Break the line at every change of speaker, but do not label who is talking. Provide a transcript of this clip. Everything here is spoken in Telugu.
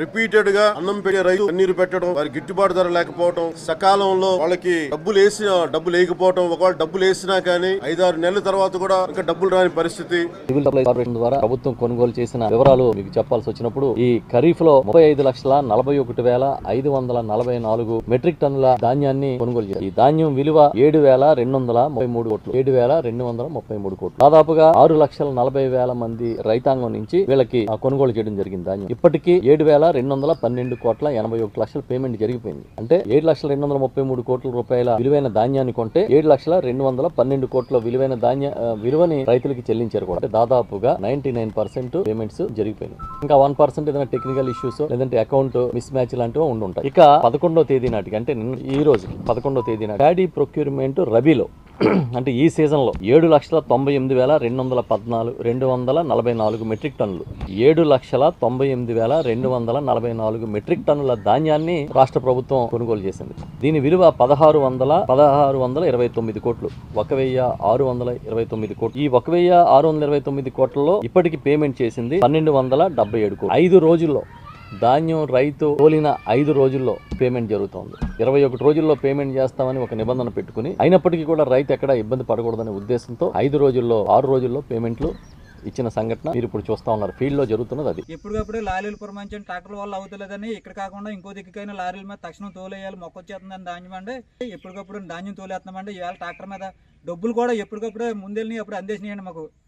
రిపీటెడ్ గా అన్నం పెట్టే రైతు కన్నీరు పెట్టడం వారి గిట్టుబాటు ధర లేకపోవడం సకాలంలో వాళ్ళకి డబ్బులు వేసిన డబ్బులు వేయకపోవడం ఒకవేళ డబ్బులు వేసినా కానీ ఐదారు నెలల తర్వాత కూడా ఇంకా డబ్బులు రాని పరిస్థితి
సివిల్ సప్లై కార్పొరేషన్ ద్వారా ప్రభుత్వం కొనుగోలు చేసిన వివరాలు మీకు చెప్పాల్సి వచ్చినప్పుడు ఈ ఖరీఫ్ లో ముప్పై ఐదు లక్షల నలభై ఒకటి వేల ఐదు వందల నలభై నాలుగు మెట్రిక్ టన్నుల ధాన్యాన్ని కొనుగోలు చేశారు ఈ ధాన్యం విలువ ఏడు వేల రెండు వందల ముప్పై మూడు కోట్లు ఏడు వేల రెండు వందల ముప్పై మూడు కోట్లు దాదాపుగా ఆరు లక్షల నలభై వేల మంది రైతాంగం నుంచి వీళ్ళకి ఆ కొనుగోలు చేయడం జరిగింది ధాన్యం ఇప్పటికీ ఏడు వేల రెండు వందల పన్నెండు కోట్ల ఎనభై ఒకటి లక్షల పేమెంట్ జరిగిపోయింది అంటే ఏడు లక్షల రెండు వందల ముప్పై మూడు కోట్ల రూపాయల విలువైన ధాన్యాన్ని కొంటే ఏడు లక్షల రెండు వందల పన్నెండు కోట్ల విలువైన ధాన్య ఆ, విలువని రైతులకి చెల్లించారు కూడా అంటే దాదాపుగా నైన్టీ నైన్ పర్సెంట్ పేమెంట్స్ జరిగిపోయినాయి ఇంకా వన్ పర్సెంట్ ఏదైనా టెక్నికల్ ఇష్యూస్ లేదంటే అకౌంట్ మిస్ మ్యాచ్ లాంటివి ఉండి ఉంటాయి ఇక పదకొండో తేదీ నాటికి అంటే నిన్న ఈ రోజు పదకొండో తేదీ నాటి డాడీ ప్రొక్యూర్మెంట్ రబీలో అంటే ఈ సీజన్ లో ఏడు లక్షల తొంభై ఎనిమిది వేల రెండు వందల పద్నాలుగు రెండు వందల నలభై నాలుగు మెట్రిక్ టన్నులు ఏడు లక్షల తొంభై ఎనిమిది వేల రెండు వందల నలభై నాలుగు మెట్రిక్ టన్నుల ధాన్యాన్ని రాష్ట్ర ప్రభుత్వం కొనుగోలు చేసింది దీని విలువ పదహారు వందల పదహారు వందల ఇరవై తొమ్మిది కోట్లు ఒక వెయ్యి ఆరు వందల ఇరవై తొమ్మిది కోట్లు ఈ ఒక వెయ్యి ఆరు వందల ఇరవై తొమ్మిది కోట్లలో ఇప్పటికి పేమెంట్ చేసింది పన్నెండు వందల డెబ్బై ఏడు కోట్లు ఐదు రోజుల్లో ధాన్యం రైతు తోలిన ఐదు రోజుల్లో పేమెంట్ జరుగుతోంది ఇరవై ఒకటి రోజుల్లో పేమెంట్ చేస్తామని ఒక నిబంధన పెట్టుకుని అయినప్పటికీ కూడా రైతు ఎక్కడ ఇబ్బంది పడకూడదనే ఉద్దేశంతో ఐదు రోజుల్లో ఆరు రోజుల్లో పేమెంట్లు ఇచ్చిన సంఘటన మీరు ఇప్పుడు చూస్తా ఉన్నారు ఫీల్డ్ లో జరుగుతున్నది అది
ఎప్పటికప్పుడే లారీలు పురమాయించండి ట్రాక్టర్ వల్ల అవుతలేదని ఇక్కడ కాకుండా ఇంకో దిక్కుకైనా లారీల మీద తక్షణం తోలేయాలి మొక్క వచ్చేస్తుందని ధాన్యం అండి ఎప్పటికప్పుడు ధాన్యం తోలేస్తున్నామండి ఇవాళ ట్రాక్టర్ మీద డబ్బులు కూడా ఎప్పటికప్పుడే ముందెళ్ళి అప్పుడు అందేసినాయండి మాకు